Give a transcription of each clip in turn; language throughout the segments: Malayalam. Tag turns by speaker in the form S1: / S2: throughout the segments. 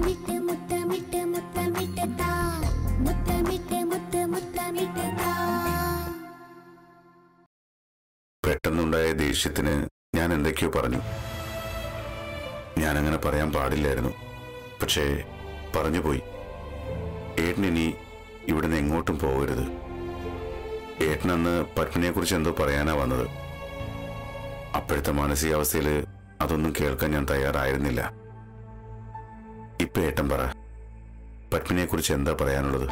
S1: മുത്തമിട്ട് മുത്തമിട്ട് മുത്തമിട്ട് താ മുത്തമിട്ട് മുത്ത് മുത്തമിട്ട് താ
S2: പെട്ടെന്നുണ്ടായ ദേഷ്യത്തിന് ഞാൻ എന്തൊക്കെയോ പറഞ്ഞു ഞാനങ്ങനെ പറയാൻ പാടില്ലായിരുന്നു പക്ഷേ പറഞ്ഞുപോയി ഏട്ടനിനി ഇവിടുന്ന് എങ്ങോട്ടും പോകരുത് ഏട്ടനന്ന് പത്മിനെക്കുറിച്ച് എന്തോ പറയാനാ വന്നത് അപ്പോഴത്തെ മാനസികാവസ്ഥയിൽ അതൊന്നും കേൾക്കാൻ ഞാൻ തയ്യാറായിരുന്നില്ല ഇപ്പൊ ഏട്ടൻ പറ പത്മിനെക്കുറിച്ച് എന്താ പറയാനുള്ളത്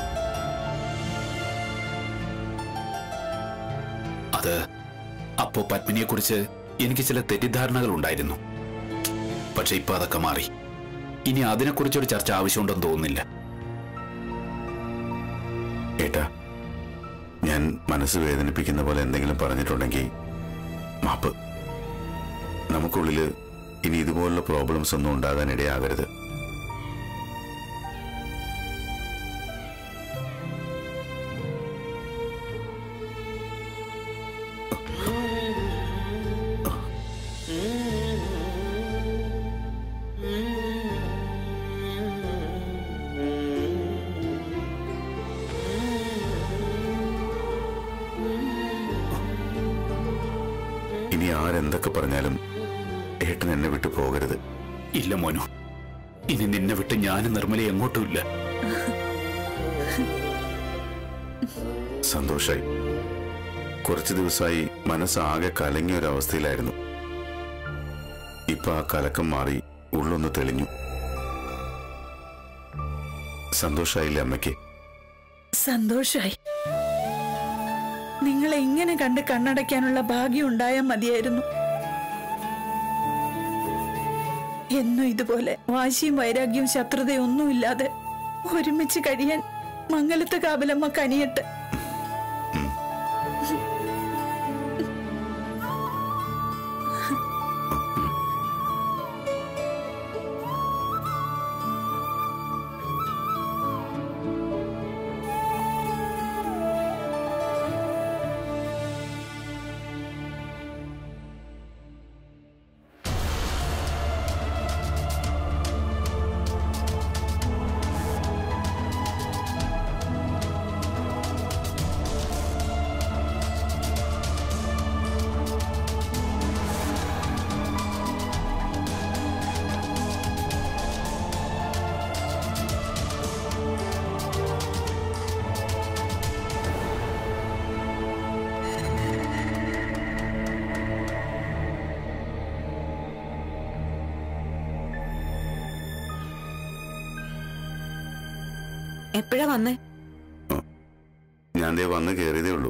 S3: അത് അപ്പോ പത്മിനിയെ കുറിച്ച് എനിക്ക് ചില തെറ്റിദ്ധാരണകൾ ഉണ്ടായിരുന്നു പക്ഷെ ഇപ്പൊ അതൊക്കെ മാറി ഇനി അതിനെക്കുറിച്ചൊരു ചർച്ച ആവശ്യമുണ്ടെന്ന് തോന്നുന്നില്ല
S2: ഏട്ടാ ഞാൻ മനസ്സ് വേദനിപ്പിക്കുന്ന പോലെ എന്തെങ്കിലും പറഞ്ഞിട്ടുണ്ടെങ്കിൽ മാപ്പ് നമുക്കുള്ളില് ഇനി ഇതുപോലുള്ള പ്രോബ്ലംസ് ഒന്നും ഉണ്ടാകാൻ ഇടയാകരുത് ഇനി ആരെന്തൊക്കെ പറഞ്ഞാലും ഏട്ടൻ എന്നെ വിട്ടു പോകരുത്
S3: ഇല്ല മോനു ഇനി നിന്നെ വിട്ട് ഞാനും നിർമ്മല എങ്ങോട്ടുമില്ല
S2: സന്തോഷായി കുറച്ചു ദിവസമായി മനസ്സാകെ കലങ്ങിയ ഒരു അവസ്ഥയിലായിരുന്നു ഇപ്പൊ ആ കലക്കം മാറി ഉള്ളൊന്ന് തെളിഞ്ഞു സന്തോഷായില്ലേ അമ്മയ്ക്ക്
S4: സന്തോഷായി നിങ്ങളെ ഇങ്ങനെ കണ്ട് കണ്ണടയ്ക്കാനുള്ള ഭാഗ്യം ഉണ്ടായാൽ മതിയായിരുന്നു എന്നും ഇതുപോലെ വാശിയും വൈരാഗ്യവും ശത്രുതയും ഒന്നുമില്ലാതെ ഒരുമിച്ച് കഴിയാൻ മംഗലത്ത് കാവലമ്മ കനിയട്ടെ
S5: എപ്പോഴാ വന്നേ
S2: ഞാൻ ദേ വന്ന് കയറിയതേ ഉള്ളൂ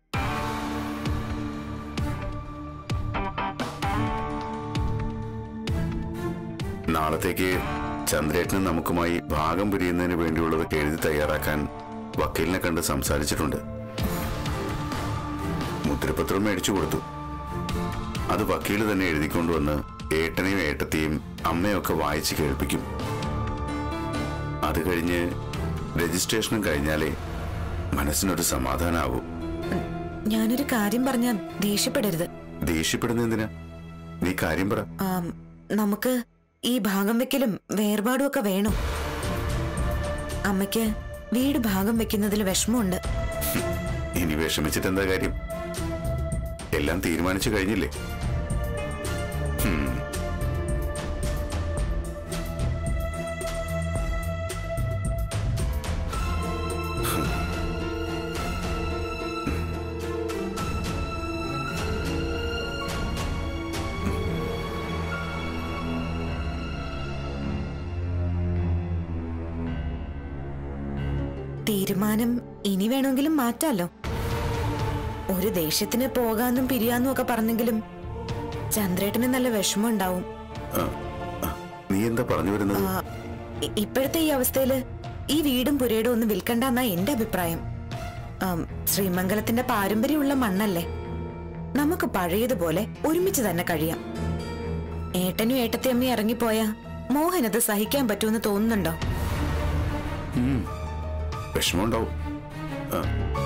S2: നാളത്തേക്ക് ചന്ദ്രേട്ടനും നമുക്കുമായി ഭാഗം പിരിയുന്നതിന് വേണ്ടിയുള്ളതൊക്കെ എഴുതി തയ്യാറാക്കാൻ വക്കീലിനെ കണ്ട് സംസാരിച്ചിട്ടുണ്ട് മുദ്രപത്രം മേടിച്ചു കൊടുത്തു അത് വക്കീൽ തന്നെ എഴുതിക്കൊണ്ടുവന്ന് ഏട്ടനെയും ഏട്ടത്തെയും അമ്മയൊക്കെ വായിച്ച് കേൾപ്പിക്കും അത് കഴിഞ്ഞ് രജിസ്ട്രേഷനും കഴിഞ്ഞാലേ മനസ്സിനൊരു സമാധാനാവൂ
S5: ഞാനൊരു കാര്യം പറഞ്ഞാ ദേഷ്യപ്പെടരുത്
S2: ദേഷ്യപ്പെടുന്ന എന്തിനാ നീ കാര്യം പറ
S5: ആം, നമുക്ക് ഈ ഭാഗം വെക്കലും വേർപാടും ഒക്കെ വേണം അമ്മയ്ക്ക് വീട് ഭാഗം വെക്കുന്നതിൽ വിഷമമുണ്ട്
S2: ഇനി വിഷമിച്ചിട്ട് എന്താ കാര്യം എല്ലാം തീരുമാനിച്ചു കഴിഞ്ഞില്ലേ ഹും.
S5: തീരുമാനം ഇനി വേണമെങ്കിലും മാറ്റാലോ ഒരു ദേഷ്യത്തിന് പോകാന്നും പിരിയാന്നും ഒക്കെ പറഞ്ഞെങ്കിലും ചന്ദ്രേട്ടന് നല്ല വിഷമം ഉണ്ടാവും
S2: ആ, ആ, നീ എന്താ പറഞ്ഞു വരുന്നത്
S5: ആ, ഇ- ഇപ്പോഴത്തെ ഈ അവസ്ഥയില് ഈ വീടും പുരയിടും ഒന്നും വിൽക്കണ്ടെന്നാ എന്റെ അഭിപ്രായം ആം, ശ്രീമംഗലത്തിന്റെ പാരമ്പര്യമുള്ള മണ്ണല്ലേ നമുക്ക് പഴയതുപോലെ ഒരുമിച്ച് തന്നെ കഴിയാം ഏട്ടനും ഏട്ടത്തിയമ്മയും ഇറങ്ങിപ്പോയാ മോഹനത് സഹിക്കാൻ പറ്റുമെന്ന് തോന്നുന്നുണ്ടോ
S2: വിഷമമുണ്ടാവും ആ.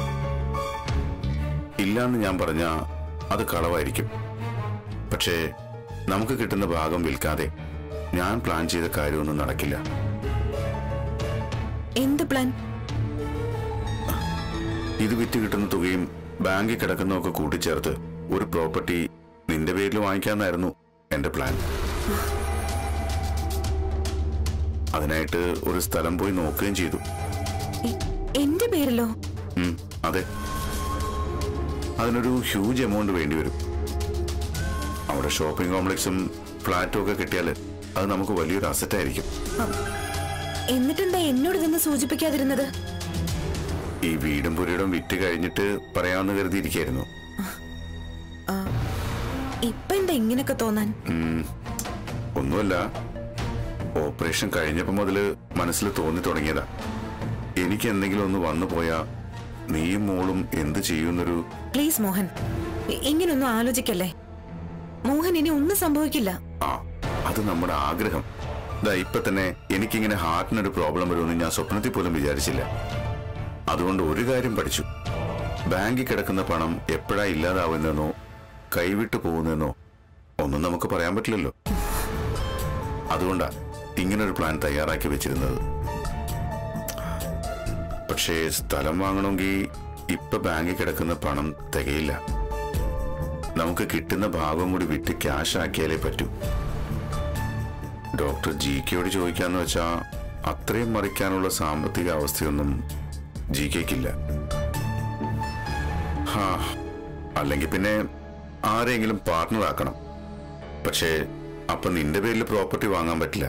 S2: ഇല്ലാന്ന് ഞാൻ പറഞ്ഞ അത് കളവായിരിക്കും പക്ഷേ നമുക്ക് കിട്ടുന്ന ഭാഗം വിൽക്കാതെ ഞാൻ പ്ലാൻ ചെയ്ത കാര്യമൊന്നും നടക്കില്ല
S5: എന്ത് പ്ലാൻ
S2: ഇത് വിറ്റ് കിട്ടുന്ന തുകയും ബാങ്കിൽ കിടക്കുന്നതൊക്കെ കൂട്ടിച്ചേർത്ത് ഒരു പ്രോപ്പർട്ടി നിന്റെ പേരിൽ വാങ്ങിക്കാന്നായിരുന്നു എന്റെ പ്ലാൻ അതിനായിട്ട് ഒരു സ്ഥലം പോയി നോക്കുകയും ചെയ്തു
S5: എ- എന്റെ പേരിലോ
S2: ഉം, അതെ അതിനൊരു ഹ്യൂജ് എമൗണ്ട് വേണ്ടി വരും അവിടെ ഷോപ്പിംഗ് കോംപ്ലക്സും ഫ്ലാറ്റും ഒക്കെ കിട്ടിയാൽ അത് നമുക്ക് വലിയൊരു അസറ്റ് ആയിരിക്കും
S5: എന്നിട്ടെന്താ എന്നോട് ഇതൊന്ന് സൂചിപ്പിക്കാതിരുന്നത്
S2: ഈ വീടും പുരയിടും വിറ്റ് കഴിഞ്ഞിട്ട് പറയാമെന്ന് കരുതിയിരിക്കായിരുന്നു
S5: ആ, ഇപ്പൊ എന്താ ഇങ്ങനൊക്കെ തോന്നാൻ
S2: ഉം, ഒന്നുമല്ല ഓപ്പറേഷൻ കഴിഞ്ഞപ്പോ മുതല് മനസ്സിൽ തോന്നി തുടങ്ങിയതാ എനിക്ക് എന്തെങ്കിലും ഒന്ന് വന്നു പോയാ നീയും മോളും എന്ത് ചെയ്യുന്നൊരു
S5: പ്ലീസ് മോഹൻ ഇ- ഇങ്ങനൊന്നും ആലോചിക്കല്ലേ മോഹൻ ഇനി ഒന്നും സംഭവിക്കില്ല
S2: ആ അത് നമ്മുടെ ആഗ്രഹം ദാ ഇപ്പൊ തന്നെ എനിക്കിങ്ങനെ ഹാർട്ടിനൊരു പ്രോബ്ലം വരുമെന്ന് ഞാൻ സ്വപ്നത്തിൽ പോലും വിചാരിച്ചില്ല അതുകൊണ്ട് ഒരു കാര്യം പഠിച്ചു ബാങ്കിൽ കിടക്കുന്ന പണം എപ്പോഴാ ഇല്ലാതാവുന്നതെന്നോ കൈവിട്ടു പോകുന്നതെന്നോ ഒന്നും നമുക്ക് പറയാൻ പറ്റില്ലല്ലോ അതുകൊണ്ടാ ഇങ്ങനൊരു പ്ലാൻ തയ്യാറാക്കി വെച്ചിരുന്നത് പക്ഷേ സ്ഥലം വാങ്ങണമെങ്കിൽ ഇപ്പൊ ബാങ്കിൽ കിടക്കുന്ന പണം തികയില്ല നമുക്ക് കിട്ടുന്ന ഭാഗം കൂടി വിറ്റ് ക്യാഷ് ആക്കിയാലേ പറ്റൂ ഡോക്ടർ ജി കെയോട് ചോദിക്കാന്ന് വെച്ചാ അത്രയും മറിക്കാനുള്ള സാമ്പത്തിക അവസ്ഥയൊന്നും ജി കെക്കില്ല ഹാ അല്ലെങ്കിൽ പിന്നെ ആരെങ്കിലും പാർട്ട്ണർ ആക്കണം പക്ഷേ അപ്പൊ നിന്റെ പേരിൽ പ്രോപ്പർട്ടി വാങ്ങാൻ പറ്റില്ല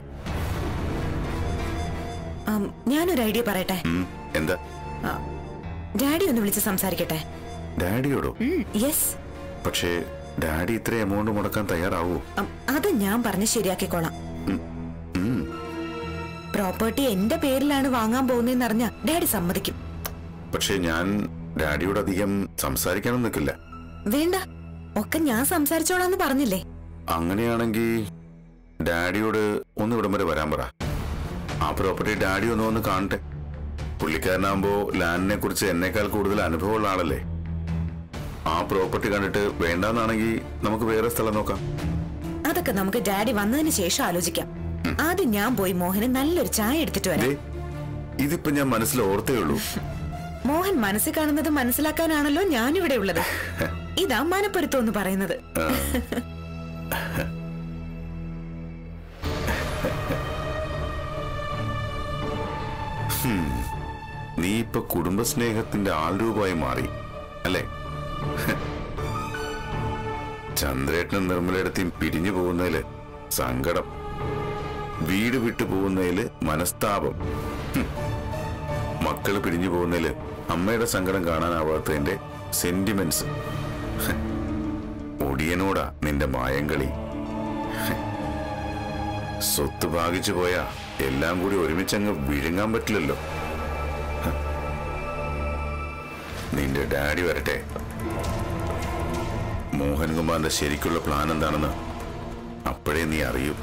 S5: ആം, ഞാനൊരു ഐഡിയ പറയട്ടെ
S2: ഉം, എന്താ
S5: ആ, ഡാഡി ഒന്ന് വിളിച്ച് സംസാരിക്കട്ടെ
S2: ഡാഡിയോടോ
S5: യെസ്
S2: പക്ഷേ ഡാഡി ഇത്ര എമൗണ്ട് മുടക്കാൻ തയ്യാറാവൂ
S5: അത് ഞാൻ പറഞ്ഞ് ശരിയാക്കിക്കോളാം
S2: ഉം,
S5: പ്രോപ്പർട്ടി എന്റെ പേരിലാണ് വാങ്ങാൻ പോകുന്നതെന്ന് അറിഞ്ഞ ഡാഡി സമ്മതിക്കും
S2: പക്ഷേ ഞാൻ ഡാഡിയോട് അധികം സംസാരിക്കാനൊന്നും നിൽക്കില്ല
S5: വേണ്ട ഒക്കെ ഞാൻ സംസാരിച്ചോളാന്ന് പറഞ്ഞില്ലേ
S2: അങ്ങനെയാണെങ്കിൽ ഡാഡിയോട് ഒന്ന് ഇവിടം വരെ വരാൻ പറ ആ പ്രോപ്പർട്ടി ഡാഡി ഒന്ന് വന്ന് കാണട്ടെ പുള്ളിക്കാരനാകുമ്പോ ലാൻഡിനെ കുറിച്ച് എന്നേക്കാൾ കൂടുതൽ അനുഭവമുള്ള ആളല്ലേ ആ പ്രോപ്പർട്ടി കണ്ടിട്ട് വേണ്ടാന്നാണെങ്കിൽ നമുക്ക് വേറെ സ്ഥലം നോക്കാം
S5: അതൊക്കെ നമുക്ക് ഡാഡി വന്നതിന് ശേഷം ആലോചിക്കാം ആദ്യം ഞാൻ പോയി മോഹന് നല്ലൊരു ചായ എടുത്തിട്ട്
S2: ദേ,
S5: വരാം
S2: ഇതിപ്പോ ഞാൻ മനസ്സിൽ ഓർത്തേ ഉള്ളൂ
S5: മോഹൻ മനസ്സിൽ കാണുന്നത് മനസ്സിലാക്കാനാണല്ലോ ഞാനിവിടെ ഉള്ളത് ഇതാ മനപ്പൊരുത്തം എന്ന് പറയുന്നത്
S2: നീ ഇപ്പൊ കുടുംബസ്നേഹത്തിന്റെ ആൾരൂപമായി മാറി അല്ലേ ചന്ദ്രേട്ടനും നിർമ്മലയിടത്തെയും പിരിഞ്ഞു പോകുന്നതില് സങ്കടം വീട് വിട്ടു പോകുന്നതില് മനസ്താപം ഹും. മക്കള് പിരിഞ്ഞു പോകുന്നതില് അമ്മയുടെ സങ്കടം കാണാനാവാത്തതിന്റെ സെന്റിമെന്റ്സ് ഹ്. ഒടിയനോടാ നിന്റെ മായങ്കളി ഹ്. സ്വത്ത് ഭാഗിച്ചു പോയാ എല്ലാം കൂടി ഒരുമിച്ചങ്ങ് വിഴുങ്ങാൻ പറ്റില്ലല്ലോ ഹ്. നിന്റെ ഡാഡി വരട്ടെ മോഹൻകുമാറിന്റെ ശരിക്കുള്ള പ്ലാൻ എന്താണെന്ന് അപ്പോഴേ നീ അറിയൂ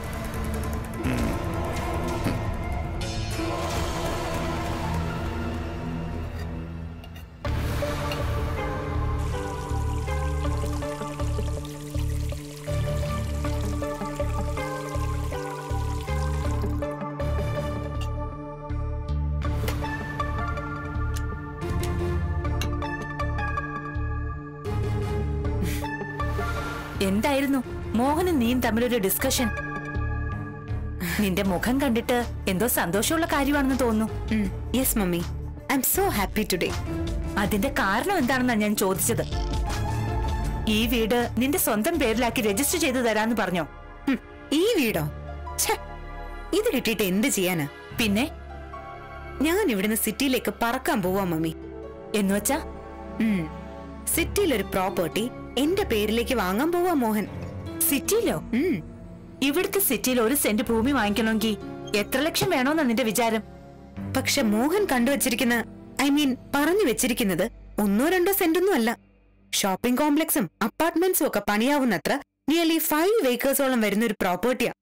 S6: എന്തായിരുന്നു മോഹനും നീയും തമ്മിലൊരു ഡിസ്കഷൻ നിന്റെ മുഖം കണ്ടിട്ട് എന്തോ സന്തോഷമുള്ള കാര്യമാണെന്ന് തോന്നുന്നു
S5: yes mummy I'm so happy today
S6: അതിന്റെ കാരണം എന്താണെന്നാ ഞാൻ ചോദിച്ചത് ഈ വീട് നിന്റെ സ്വന്തം പേരിലാക്കി രജിസ്റ്റർ ചെയ്തു തരാന്ന് പറഞ്ഞോ
S5: ഈ വീടോ ഛെ, ഇത് കിട്ടിയിട്ട് എന്ത് ചെയ്യാനാ
S6: പിന്നെ
S5: ഞാൻ ഇവിടുന്ന് സിറ്റിയിലേക്ക് പറക്കാൻ പോവാ മമ്മി
S6: എന്നുവച്ചാ
S5: ഉം. സിറ്റിയിൽ ഒരു പ്രോപ്പർട്ടി എന്റെ പേരിലേക്ക് വാങ്ങാൻ പോവാ മോഹൻ
S6: സിറ്റിയിലോ
S5: ഉം.
S6: ഇവിടുത്തെ സിറ്റിയിൽ ഒരു സെന്റ് ഭൂമി വാങ്ങിക്കണമെങ്കിൽ എത്ര ലക്ഷം വേണോന്നാ നിന്റെ വിചാരം
S5: പക്ഷെ മോഹൻ കണ്ടുവച്ചിരിക്കുന്ന ഐ മീൻ പറഞ്ഞു വെച്ചിരിക്കുന്നത് ഒന്നോ രണ്ടോ സെന്റൊന്നും അല്ല ഷോപ്പിംഗ് കോംപ്ലക്സും അപ്പാർട്ട്മെന്റ്സും ഒക്കെ പണിയാവുന്നത്ര നിയർലി ഫൈവ് ഏക്കേഴ്സോളം വരുന്ന ഒരു പ്രോപ്പർട്ടിയാ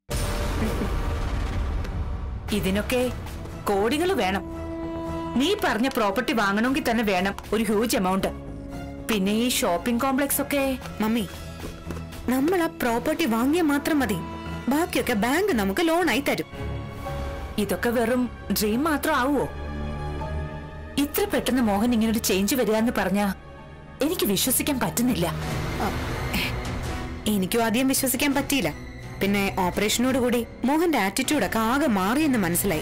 S6: ഇതിനൊക്കെ കോടികൾ വേണം നീ പറഞ്ഞ പ്രോപ്പർട്ടി വാങ്ങണമെങ്കിൽ തന്നെ വേണം ഒരു ഹ്യൂജ് എമൗണ്ട് പിന്നെ ഈ ഷോപ്പിംഗ് കോംപ്ലക്സ് ഒക്കെ
S5: മമ്മി നമ്മൾ ആ പ്രോപ്പർട്ടി വാങ്ങിയാൽ മാത്രം മതി ബാക്കിയൊക്കെ ബാങ്ക് നമുക്ക് ലോണായി തരും
S6: ഇതൊക്കെ വെറും ഡ്രീം മാത്രം ആവുമോ ഇത്ര പെട്ടെന്ന് മോഹൻ ഇങ്ങനെ ഒരു ചേഞ്ച് വരിക എന്ന് പറഞ്ഞാ എനിക്ക് വിശ്വസിക്കാൻ പറ്റുന്നില്ല
S5: എനിക്കും ആദ്യം വിശ്വസിക്കാൻ പറ്റിയില്ല പിന്നെ ഓപ്പറേഷനോട് കൂടി മോഹന്റെ ആറ്റിറ്റ്യൂഡൊക്കെ ആകെ മാറിയെന്ന് മനസ്സിലായി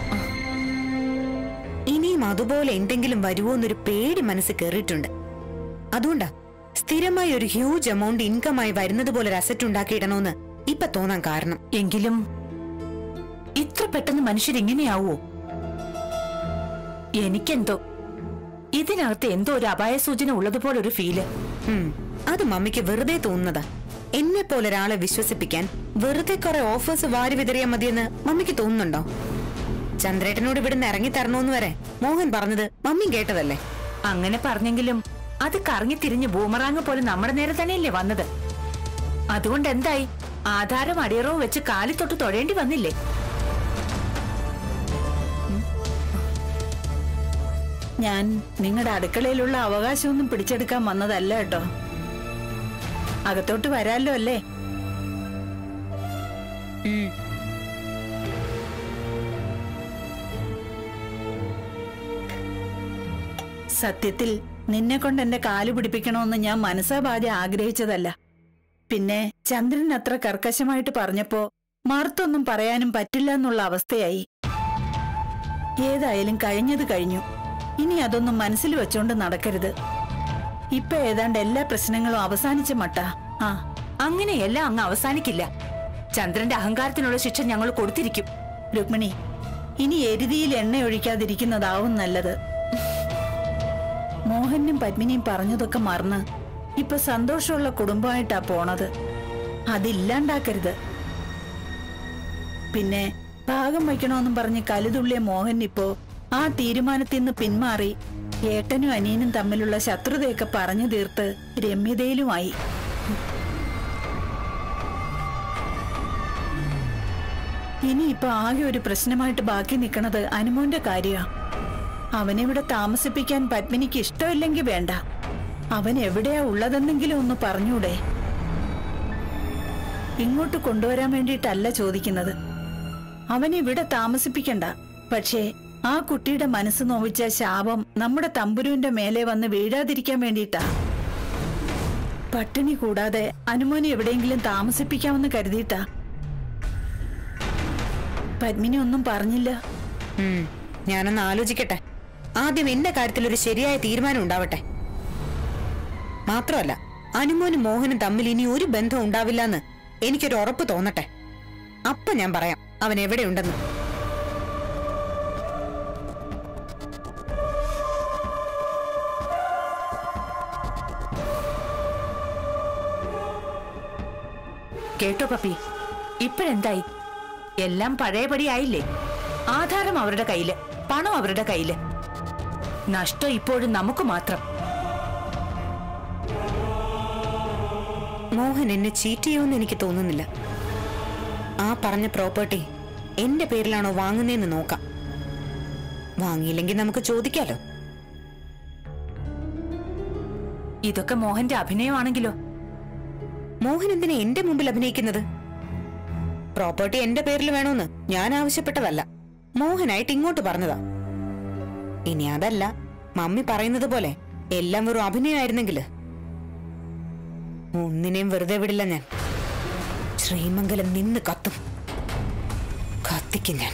S5: ഇനിയും അതുപോലെ എന്തെങ്കിലും വരുമോ എന്നൊരു പേടി മനസ്സിൽ കയറിയിട്ടുണ്ട് അതുകൊണ്ടാ സ്ഥിരമായി ഒരു ഹ്യൂജ് എമൗണ്ട് ഇൻകമായി വരുന്നത് പോലെ ഒരു അസറ്റ് ഉണ്ടാക്കിയിടണമെന്ന് ഇപ്പൊ തോന്നാൻ കാരണം
S6: എങ്കിലും ഇത്ര പെട്ടെന്ന് മനുഷ്യർ ഇങ്ങനെയാവോ എനിക്കെന്തോ ഇതിനകത്ത് എന്തോ ഒരു അപായ സൂചന ഉള്ളതുപോലെ ഒരു ഫീല്
S5: ഉം, അത് മമ്മിക്ക് വെറുതെ തോന്നുന്നതാ എന്നെ പോലെ ഒരാളെ വിശ്വസിപ്പിക്കാൻ വെറുതെ കുറെ ഓഫേഴ്സ് വാരി വിതറിയാ മതിയെന്ന് മമ്മിക്ക് തോന്നുന്നുണ്ടോ ചന്ദ്രേട്ടനോട് ഇവിടുന്ന് ഇറങ്ങി തരണോന്ന് വരെ മോഹൻ പറഞ്ഞത് മമ്മി കേട്ടതല്ലേ
S6: അങ്ങനെ പറഞ്ഞെങ്കിലും അത് കറങ്ങി തിരിഞ്ഞ് ബൂമറാങ് പോലെ നമ്മുടെ നേരെ തന്നെയല്ലേ വന്നത് അതുകൊണ്ട് എന്തായി ആധാരം അടിയറവും വെച്ച് കാലി തൊട്ട് തൊഴേണ്ടി വന്നില്ലേ
S4: ഞാൻ നിങ്ങളുടെ അടുക്കളയിലുള്ള അവകാശമൊന്നും പിടിച്ചെടുക്കാൻ വന്നതല്ല കേട്ടോ അകത്തോട്ട് വരാല്ലോ അല്ലേ സത്യത്തിൽ നിന്നെ കൊണ്ട് എന്റെ കാല് പിടിപ്പിക്കണമെന്ന് ഞാൻ മനസ്സാപാതി ആഗ്രഹിച്ചതല്ല പിന്നെ ചന്ദ്രൻ അത്ര കർക്കശമായിട്ട് പറഞ്ഞപ്പോ മറുത്തൊന്നും പറയാനും പറ്റില്ല എന്നുള്ള അവസ്ഥയായി ഏതായാലും കഴിഞ്ഞത് കഴിഞ്ഞു ഇനി അതൊന്നും മനസ്സിൽ വെച്ചോണ്ട് നടക്കരുത് ഇപ്പൊ ഏതാണ്ട് എല്ലാ പ്രശ്നങ്ങളും അവസാനിച്ച മട്ട ആ
S6: അങ്ങനെയെല്ലാം അങ്ങ് അവസാനിക്കില്ല ചന്ദ്രന്റെ അഹങ്കാരത്തിനുള്ള ശിക്ഷ ഞങ്ങൾ കൊടുത്തിരിക്കും
S4: രുക്മിണി ഇനി എരുതിയിൽ എണ്ണ ഒഴിക്കാതിരിക്കുന്നതാവും നല്ലത് മോഹനും പത്മിനിയും പറഞ്ഞതൊക്കെ മറന്ന് ഇപ്പൊ സന്തോഷമുള്ള കുടുംബമായിട്ടാ പോണത് അതില്ലാണ്ടാക്കരുത് പിന്നെ ഭാഗം വയ്ക്കണമെന്നും പറഞ്ഞ് കലുതുള്ളിയ മോഹൻ ഇപ്പോ ആ തീരുമാനത്തിൽ നിന്ന് പിന്മാറി ഏട്ടനും അനിയനും തമ്മിലുള്ള ശത്രുതയൊക്കെ പറഞ്ഞു തീർത്ത് രമ്യതയിലുമായി ഇനിയിപ്പോ ആകെ ഒരു പ്രശ്നമായിട്ട് ബാക്കി നിൽക്കണത് അനുമോന്റെ കാര്യമാ അവനിവിടെ താമസിപ്പിക്കാൻ പത്മിനിക്ക് ഇഷ്ടമില്ലെങ്കിൽ വേണ്ട അവൻ എവിടെയാ ഉള്ളതെന്നെങ്കിലും ഒന്ന് പറഞ്ഞൂടെ ഇങ്ങോട്ട് കൊണ്ടുവരാൻ വേണ്ടിയിട്ടല്ല ചോദിക്കുന്നത് അവൻ ഇവിടെ താമസിപ്പിക്കണ്ട പക്ഷേ ആ കുട്ടിയുടെ മനസ്സ് നോവിച്ച ശാപം നമ്മുടെ തമ്പുരുവിന്റെ മേലെ വന്ന് വീഴാതിരിക്കാൻ വേണ്ടിയിട്ടാ പട്ടിണി കൂടാതെ അനുമോനെ എവിടെയെങ്കിലും താമസിപ്പിക്കാമെന്ന് കരുതിയിട്ടാ പത്മിനി ഒന്നും പറഞ്ഞില്ല
S5: ഉം, ഞാനൊന്ന് ആലോചിക്കട്ടെ ആദ്യം എന്റെ കാര്യത്തിൽ ഒരു ശരിയായ തീരുമാനം ഉണ്ടാവട്ടെ മാത്രമല്ല അനുമോനും മോഹനും തമ്മിൽ ഇനി ഒരു ബന്ധം ഉണ്ടാവില്ലെന്ന് എനിക്കൊരു ഉറപ്പ് തോന്നട്ടെ അപ്പൊ ഞാൻ പറയാം അവൻ എവിടെയുണ്ടെന്ന്
S6: കേട്ടോ പപ്പി ഇപ്പോഴെന്തായി എല്ലാം പഴയപടി ആയില്ലേ ആധാരം അവരുടെ കയ്യില് പണം അവരുടെ കയ്യില് നഷ്ടം ഇപ്പോഴും നമുക്ക് മാത്രം
S5: മോഹൻ എന്നെ ചീറ്റ് ചെയ്യുമെന്ന് എനിക്ക് തോന്നുന്നില്ല ആ പറഞ്ഞ പ്രോപ്പർട്ടി എന്റെ പേരിലാണോ വാങ്ങുന്നതെന്ന് നോക്കാം വാങ്ങിയില്ലെങ്കിൽ നമുക്ക് ചോദിക്കാലോ
S6: ഇതൊക്കെ മോഹന്റെ അഭിനയമാണെങ്കിലോ
S5: മോഹൻ എന്തിനാ എന്റെ മുമ്പിൽ അഭിനയിക്കുന്നത് പ്രോപ്പർട്ടി എന്റെ പേരിൽ വേണമെന്ന് ഞാൻ ആവശ്യപ്പെട്ടതല്ല മോഹനായിട്ട് ഇങ്ങോട്ട് പറഞ്ഞതാ ഇനി അതല്ല മമ്മി പറയുന്നത് പോലെ എല്ലാം വെറും അഭിനയമായിരുന്നെങ്കില് ഒന്നിനെയും വെറുതെ വിടില്ല ഞാൻ ശ്രീമംഗലം നിന്ന് കത്തും കത്തിക്കും ഞാൻ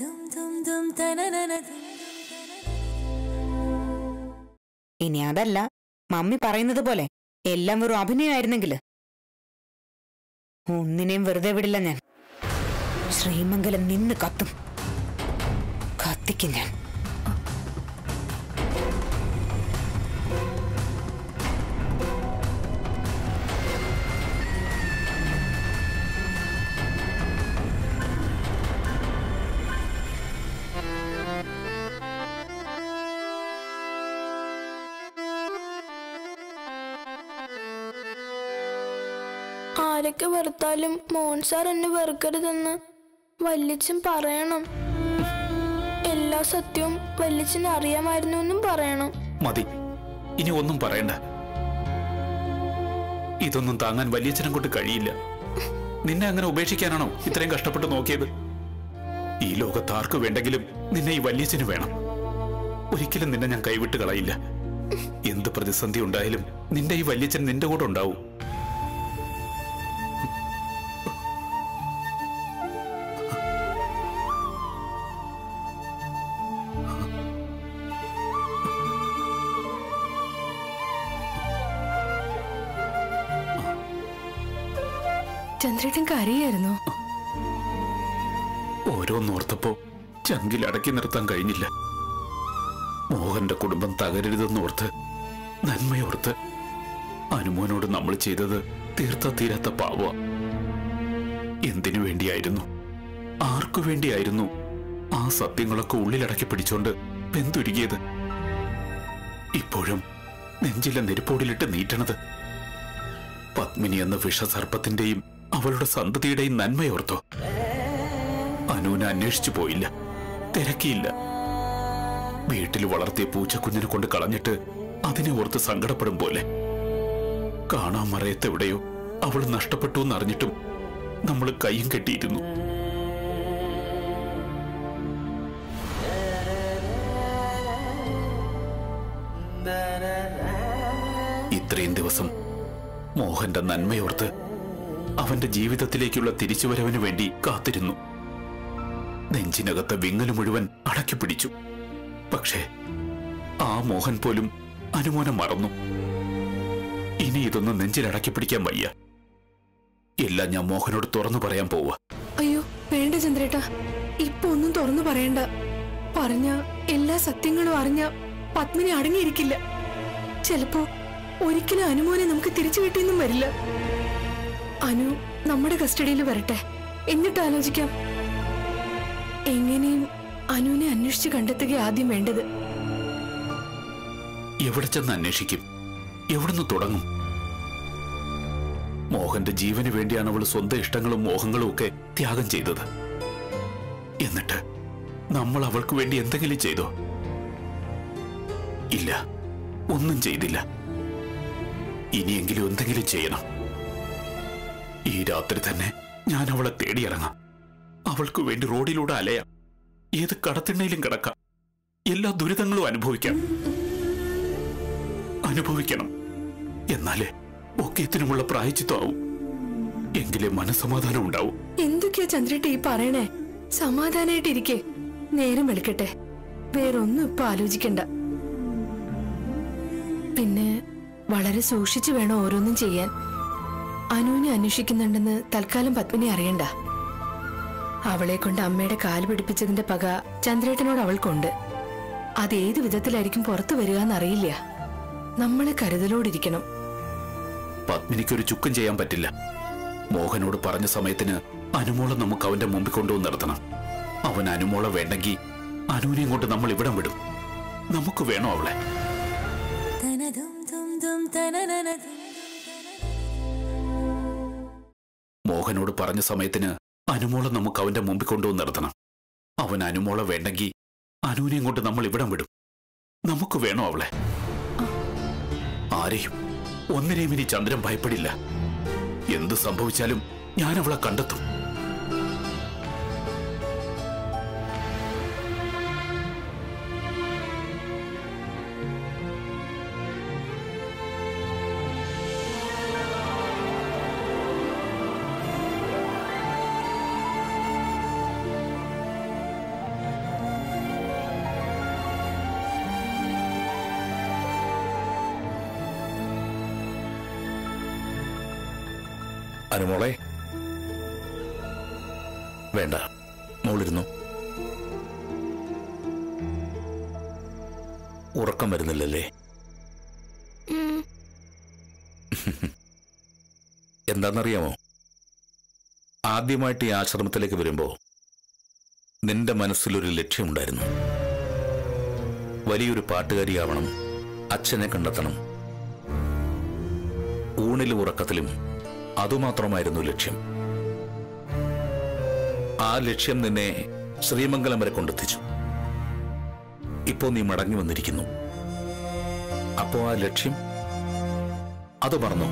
S5: ഇനി അതല്ല മമ്മി പറയുന്നത് പോലെ എല്ലാം വെറും അഭിനയമായിരുന്നെങ്കില് ഒന്നിനെയും വെറുതെ വിടില്ല ഞാൻ ശ്രീമംഗലം നിന്ന് കത്തും കത്തിക്കും ഞാൻ
S7: ആരൊക്കെ വെറുത്താലും മോൻ സാർ എന്നെ വെറുക്കരുതെന്ന് വല്യച്ഛൻ പറയണം എല്ലാ സത്യവും വല്യച്ഛന് അറിയാമായിരുന്നു എന്നും പറയണം
S3: മതി ഇനി ഒന്നും പറയണ്ട ഇതൊന്നും താങ്ങാൻ വലിയച്ഛനെ കൊണ്ട് കഴിയില്ല നിന്നെ അങ്ങനെ ഉപേക്ഷിക്കാനാണോ ഇത്രയും കഷ്ടപ്പെട്ട് നോക്കിയത് ഈ ലോകത്ത് ആർക്ക് വേണ്ടെങ്കിലും നിന്നെ ഈ വല്യച്ഛന് വേണം ഒരിക്കലും നിന്നെ ഞാൻ കൈവിട്ട് കളയില്ല എന്ത് പ്രതിസന്ധി ഉണ്ടായാലും നിന്റെ ഈ വല്യച്ഛൻ നിന്റെ കൂടെ ഉണ്ടാവും
S8: ചന്ദ്രേട്ടൻ കരയായിരുന്നോ
S3: ഓരോന്നോർത്തപ്പോ ചങ്കിൽ അടക്കി നിർത്താൻ കഴിഞ്ഞില്ല മോഹന്റെ കുടുംബം തകരരുതെന്നോർത്ത് നന്മയോർത്ത് അനുമോനോട് നമ്മൾ ചെയ്തത് തീർത്ത തീരാത്ത പാവ എന്തിനു വേണ്ടിയായിരുന്നു ആർക്കു വേണ്ടിയായിരുന്നു ആ സത്യങ്ങളൊക്കെ ഉള്ളിലടക്കി പിടിച്ചോണ്ട് വെന്തുരുകിയത് ഇപ്പോഴും നെഞ്ചിലെ നെരുപ്പോടിലിട്ട് നീട്ടണത് പത്മിനി എന്ന വിഷസർപ്പത്തിന്റെയും അവളുടെ സന്തതിയുടെയും നന്മയോർത്തോ അനുവിനെ അന്വേഷിച്ചു പോയില്ല തിരക്കിയില്ല വീട്ടിൽ വളർത്തിയ പൂച്ചക്കുഞ്ഞിനെ കൊണ്ട് കളഞ്ഞിട്ട് അതിനെ ഓർത്ത് സങ്കടപ്പെടും പോലെ കാണാൻ മറയത്തെവിടെയോ അവൾ നഷ്ടപ്പെട്ടു എന്നറിഞ്ഞിട്ടും നമ്മൾ കയ്യും കെട്ടിയിരുന്നു ഇത്രയും ദിവസം മോഹന്റെ നന്മയോർത്ത് അവന്റെ ജീവിതത്തിലേക്കുള്ള തിരിച്ചുവരവിന് വേണ്ടി കാത്തിരുന്നു നെഞ്ചിനകത്തെ വിങ്ങല് മുഴുവൻ അടക്കി പിടിച്ചു പക്ഷേ ആ മോഹൻ പോലും അനുമോനം മറന്നു ഇനി ഇതൊന്നും നെഞ്ചിലടക്കി പിടിക്കാൻ വയ്യ എല്ലാം ഞാൻ മോഹനോട് തുറന്നു പറയാൻ പോവുക
S8: അയ്യോ വേണ്ട ചന്ദ്രേട്ടാ ഇപ്പൊ ഒന്നും തുറന്നു പറയണ്ട പറഞ്ഞ എല്ലാ സത്യങ്ങളും അറിഞ്ഞ പത്മിനി അടങ്ങിയിരിക്കില്ല ചിലപ്പോ ഒരിക്കലും അനുമോനെ നമുക്ക് തിരിച്ചു കിട്ടിയെന്നും വരില്ല അനു നമ്മുടെ കസ്റ്റഡിയിൽ വരട്ടെ എന്നിട്ട് ആലോചിക്കാം എങ്ങനെയും അനുവിനെ അന്വേഷിച്ച് കണ്ടെത്തുക ആദ്യം വേണ്ടത്
S3: എവിടെ ചെന്ന് അന്വേഷിക്കും എവിടുന്ന് തുടങ്ങും മോഹന്റെ ജീവന് വേണ്ടിയാണ് അവൾ സ്വന്തം ഇഷ്ടങ്ങളും മോഹങ്ങളും ഒക്കെ ത്യാഗം ചെയ്തത് എന്നിട്ട് നമ്മൾ അവൾക്ക് വേണ്ടി എന്തെങ്കിലും ചെയ്തോ ഇല്ല ഒന്നും ചെയ്തില്ല ഇനിയെങ്കിലും എന്തെങ്കിലും ചെയ്യണം ഈ രാത്രി തന്നെ ഞാൻ അവളെ തേടിയിറങ്ങാം അവൾക്ക് വേണ്ടി റോഡിലൂടെ അലയാം ഏത് കടത്തിണ്ണയിലും കിടക്കാം എല്ലാ ദുരിതങ്ങളും അനുഭവിക്കാം അനുഭവിക്കണം എന്നാലേ ഒക്കേത്തിനുമുള്ള പ്രായച്ചിത്വമാവും എങ്കിലേ മനസമാധാനം ഉണ്ടാവും
S8: എന്തൊക്കെയാ ചന്ദ്രേട്ട ഈ പറയണേ സമാധാനായിട്ടിരിക്കെ നേരം വെളുക്കട്ടെ വേറൊന്നും ഇപ്പൊ ആലോചിക്കണ്ട പിന്നെ വളരെ സൂക്ഷിച്ചു വേണം ഓരോന്നും ചെയ്യാൻ അനുവിനെ അന്വേഷിക്കുന്നുണ്ടെന്ന് തൽക്കാലം പത്മിനി അറിയണ്ട അവളെ കൊണ്ട് അമ്മയുടെ കാല് പിടിപ്പിച്ചതിന്റെ പക ചന്ദ്രേട്ടനോട് അവൾക്കുണ്ട് അത് ഏത് വിധത്തിലായിരിക്കും പുറത്തു വരിക എന്നറിയില്ല നമ്മളെ കരുതലോടിരിക്കണം
S3: പത്മിനിക്കൊരു ചുക്കും ചെയ്യാൻ പറ്റില്ല മോഹനോട് പറഞ്ഞ സമയത്തിന് അനുമോളെ നമുക്ക് അവന്റെ മുമ്പിൽ കൊണ്ടുവന്ന് നിർത്തണം അവൻ അനുമോളെ വേണ്ടെങ്കിൽ അനുവിനെയും കൊണ്ട് നമ്മൾ ഇവിടം വിടും നമുക്ക് വേണോ അവളെ മോഹനോട് പറഞ്ഞ സമയത്തിന് അനുമോളെ നമുക്ക് അവന്റെ മുമ്പിൽ കൊണ്ടുവന്ന് നിർത്തണം അവൻ അനുമോളെ വേണ്ടെങ്കിൽ അനുവിനെയും കൊണ്ട് നമ്മൾ ഇവിടം വിടും നമുക്ക് വേണോ അവളെ ആരെയും ഒന്നിനെയും ഇനി ചന്ദ്രൻ ഭയപ്പെടില്ല എന്ത് സംഭവിച്ചാലും ഞാൻ അവളെ കണ്ടെത്തും
S2: അനുമോളെ വേണ്ട മോളിരുന്നു ഉറക്കം വരുന്നില്ലല്ലേ
S7: ഉം.
S2: എന്താണെന്നറിയാമോ ആദ്യമായിട്ട് ഈ ആശ്രമത്തിലേക്ക് വരുമ്പോ നിന്റെ മനസ്സിലൊരു ലക്ഷ്യമുണ്ടായിരുന്നു വലിയൊരു പാട്ടുകാരിയാവണം അച്ഛനെ കണ്ടെത്തണം ഊണിലും ഉറക്കത്തിലും അതുമാത്രമായിരുന്നു ലക്ഷ്യം ആ ലക്ഷ്യം നിന്നെ ശ്രീമംഗലം വരെ കൊണ്ടെത്തിച്ചു ഇപ്പോ നീ മടങ്ങി വന്നിരിക്കുന്നു അപ്പോ ആ ലക്ഷ്യം അത് മറന്നു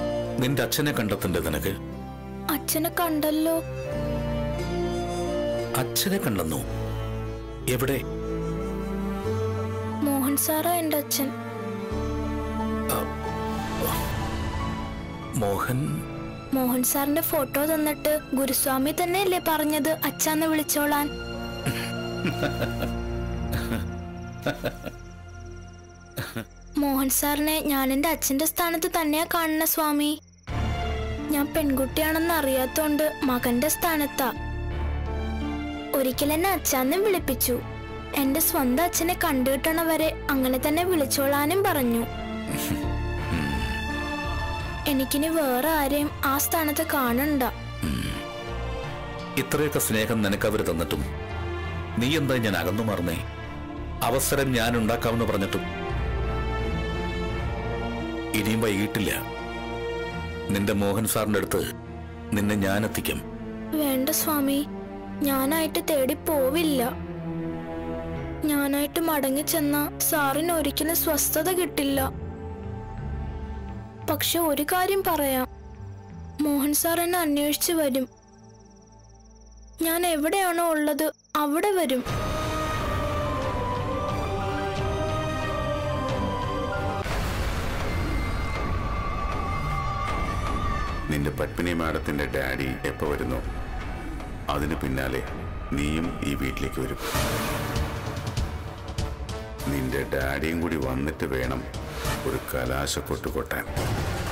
S2: നിന്റെ അച്ഛനെ കണ്ടെത്തണ്ടേ നിനക്ക്
S7: അച്ഛനെ കണ്ടല്ലോ
S3: അച്ഛനെ കണ്ടെന്നു എവിടെ
S7: മോഹൻ സാറാ എന്റെ അച്ഛൻ
S3: മോഹൻ
S7: മോഹൻ സാറിന്റെ ഫോട്ടോ തന്നിട്ട് ഗുരുസ്വാമി തന്നെയല്ലേ പറഞ്ഞത് അച്ഛന്ന് വിളിച്ചോളാൻ മോഹൻ സാറിനെ ഞാൻ എന്റെ അച്ഛന്റെ സ്ഥാനത്ത് തന്നെയാ കാണുന്ന സ്വാമി ഞാൻ പെൺകുട്ടിയാണെന്ന് അറിയാത്തോണ്ട് മകന്റെ സ്ഥാനത്താ ഒരിക്കൽ എന്നെ അച്ഛാന്നും വിളിപ്പിച്ചു എന്റെ സ്വന്തം അച്ഛനെ കണ്ടുകിട്ടണ വരെ അങ്ങനെ തന്നെ വിളിച്ചോളാനും പറഞ്ഞു എനിക്കിനി വേറെ ആരെയും ആ സ്ഥാനത്ത് കാണണ്ട
S3: ഇത്രയൊക്കെ സ്നേഹം നിനക്ക് അവർ തന്നിട്ടും നീ എന്താ ഞാൻ അകന്നു മാറുന്നേ അവസരം ഞാൻ ഉണ്ടാക്കാമെന്ന് പറഞ്ഞിട്ടും ഇനിയും വൈകിട്ടില്ല നിന്റെ മോഹൻ സാറിന്റെ അടുത്ത് നിന്നെ ഞാൻ എത്തിക്കും
S7: വേണ്ട സ്വാമി ഞാനായിട്ട് തേടി പോവില്ല ഞാനായിട്ട് മടങ്ങി ചെന്ന സാറിന് ഒരിക്കലും സ്വസ്ഥത കിട്ടില്ല പക്ഷെ ഒരു കാര്യം പറയാം മോഹൻ സാർ എന്നെ അന്വേഷിച്ചു വരും ഞാൻ എവിടെയാണോ ഉള്ളത് അവിടെ വരും
S2: നിന്റെ പത്മിനി മാഡത്തിന്റെ ഡാഡി എപ്പോ വരുന്നു അതിന് പിന്നാലെ നീയും ഈ വീട്ടിലേക്ക് വരും നിന്റെ ഡാഡിയും കൂടി വന്നിട്ട് വേണം ഒരു കലാശ കൊട്ടുകൊട്ടാൻ